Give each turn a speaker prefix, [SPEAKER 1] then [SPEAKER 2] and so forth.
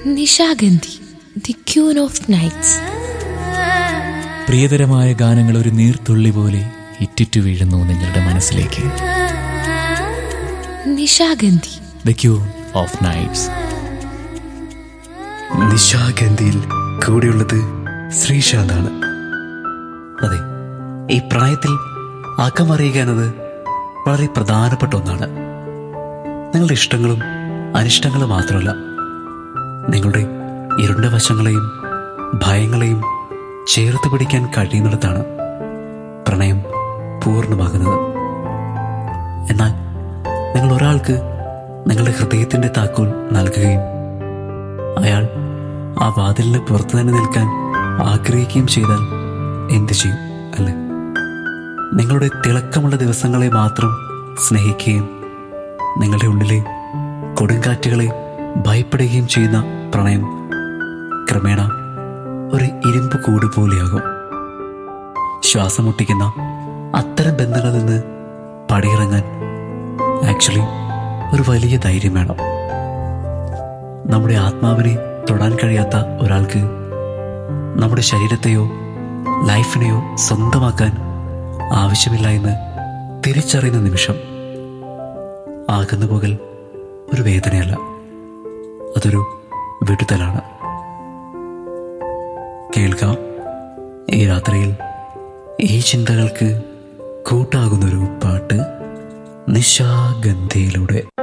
[SPEAKER 1] Nishagandhi the queen of nights
[SPEAKER 2] പ്രിയതരമായ ഗാനങ്ങൾ ഒരു നീർത്തുള്ളി പോലെ ഇറ്റിറ്റു വീഴുന്നു നിങ്ങളുടെ മനസ്സിലേക്ക്
[SPEAKER 1] Nishagandhi
[SPEAKER 2] the queen of nights
[SPEAKER 3] നിശാഗന്ധിയിൽ കൂടെയുള്ളത് ശ്രീശാന്താണ് അതെ ഈ പ്രണയത്തിൽ അകമറിയുക എന്നത് വളരെ പ്രധാനപ്പെട്ട ഒന്നാണ് നിങ്ങളുടെ ഇഷ്ടങ്ങളും അനിഷ്ടങ്ങളും മാത്രമല്ല നിങ്ങളുടെ ഇരുണ്ട വശങ്ങളെയും ഭയങ്ങളെയും ചേർത്ത് പിടിക്കാൻ കഴിയുന്നിടത്താണ് പ്രണയം പൂർണ്ണമാകുന്നത് എന്നാൽ നിങ്ങൾ ഒരാൾക്ക് നിങ്ങളുടെ ഹൃദയത്തിന്റെ താക്കോൽ നൽകുകയും അയാൾ ആ വാതിലിന് പുറത്തു തന്നെ നിൽക്കാൻ ആഗ്രഹിക്കുകയും ചെയ്താൽ എന്തു ചെയ്യും അല്ലേ നിങ്ങളുടെ തിളക്കമുള്ള ദിവസങ്ങളെ മാത്രം സ്നേഹിക്കുകയും നിങ്ങളുടെ ഉള്ളിലെ കൊടുങ്കാറ്റുകളെ ഭയപ്പെടുകയും ചെയ്യുന്ന പ്രണയം ക്രമേണ ഒരു ഇരുമ്പ് കൂട് പോലെയാകും ശ്വാസം മുട്ടിക്കുന്ന അത്തരം ബന്ധങ്ങളിൽ നിന്ന് പടിയിറങ്ങാൻ ആക്ച്വലി ഒരു വലിയ ധൈര്യം വേണം നമ്മുടെ ആത്മാവിനെ തൊടാൻ കഴിയാത്ത ഒരാൾക്ക് നമ്മുടെ ശരീരത്തെയോ ലൈഫിനെയോ സ്വന്തമാക്കാൻ ആവശ്യമില്ല എന്ന് തിരിച്ചറിയുന്ന നിമിഷം ആകുന്നു പോകൽ ഒരു വേദനയല്ല അതൊരു വിടുതലാണ് കേൾക്കാം ഈ രാത്രിയിൽ ഈ ചിന്തകൾക്ക് കൂട്ടാകുന്നൊരു പാട്ട് നിശാഗന്ധിയിലൂടെ